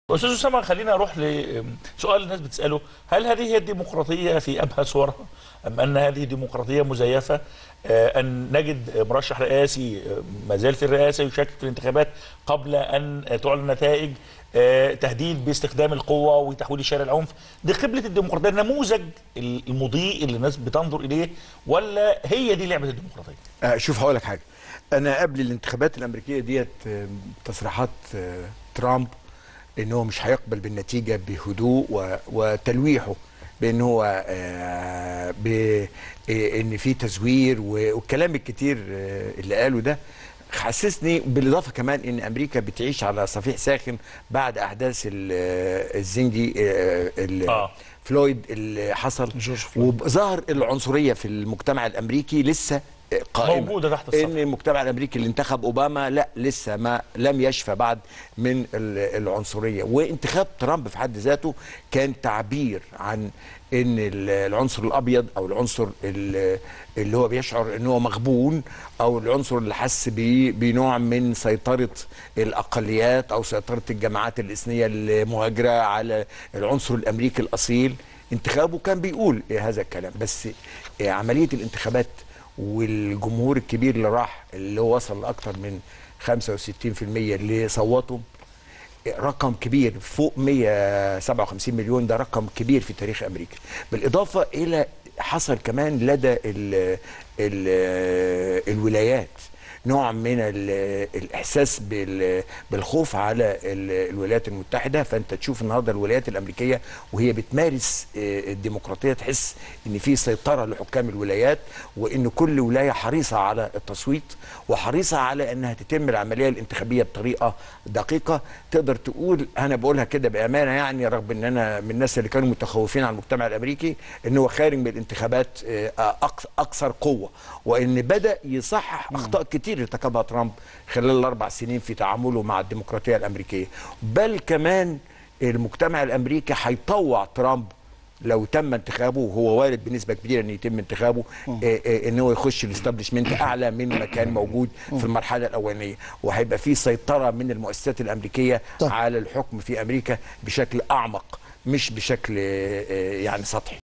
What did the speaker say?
استاذ اسامه خلينا اروح لسؤال الناس بتساله هل هذه هي الديمقراطيه في ابهى صورها ام ان هذه ديمقراطيه مزيفه آه، ان نجد مرشح رئاسي آه، ما زال في الرئاسه يشارك في الانتخابات قبل ان تعلن نتائج آه، تهديد باستخدام القوه وتحويل الشارع العنف دي قبله الديمقراطيه النموذج المضيء اللي الناس بتنظر اليه ولا هي دي لعبه الديمقراطيه آه، شوف هقول لك حاجه انا قبل الانتخابات الامريكيه ديت آه، تصريحات آه، ترامب ان هو مش هيقبل بالنتيجه بهدوء و- وتلويحه بان هو آه، ب- آه، ان في تزوير و- والكلام الكتير آه، اللي قاله ده حسسني بالاضافه كمان ان امريكا بتعيش على صفيح ساخن بعد احداث ال- آه، الزنجي آه، ال- آه. فلويد اللي حصل جورج فلويد. وظهر العنصريه في المجتمع الامريكي لسه قائمه موجودة تحت السطح. ان المجتمع الامريكي اللي انتخب اوباما لا لسه ما لم يشفى بعد من ال- العنصريه وانتخاب ترامب في حد ذاته كان تعبير عن ان ال- العنصر الابيض او العنصر ال- اللي هو بيشعر ان هو مغبون او العنصر اللي حس بيه بنوع من سيطره الاقليات او سيطره الجماعات الاثنيه المهاجره على العنصر الامريكي الاصيل انتخابه كان بيقول هذا الكلام بس عمليه الانتخابات والجمهور الكبير اللي راح اللي هو وصل لاكثر من 65% اللي صوتوا رقم كبير فوق 157 مليون ده رقم كبير في تاريخ امريكا بالاضافه الى حصل كمان لدى ال ال الولايات نوع من ال- الاحساس بال- بالخوف على ال- الولايات المتحده فانت تشوف النهارده الولايات الامريكيه وهي بتمارس آه، الديمقراطيه تحس ان في سيطره لحكام الولايات وان كل ولايه حريصه على التصويت وحريصه على انها تتم العمليه الانتخابيه بطريقه دقيقه تقدر تقول انا بقولها كده بامانه يعني رغم ان انا من الناس اللي كانوا متخوفين على المجتمع الامريكي ان هو خارج من الانتخابات آه، أق- اكثر قوه وان بدا يصحح اخطاء كتير ارتكبها ترامب خلال الاربع سنين في تعامله مع الديمقراطيه الامريكيه بل كمان المجتمع الامريكي هيطوع ترامب لو تم انتخابه وهو وارد بنسبه كبيره ان يتم انتخابه آه، آه، ان هو يخش الاستابلشمنت اعلى من ما كان موجود في المرحله الاولانيه وهيبقى في سيطره من المؤسسات الامريكيه طيب. على الحكم في امريكا بشكل اعمق مش بشكل آه، آه، يعني سطحي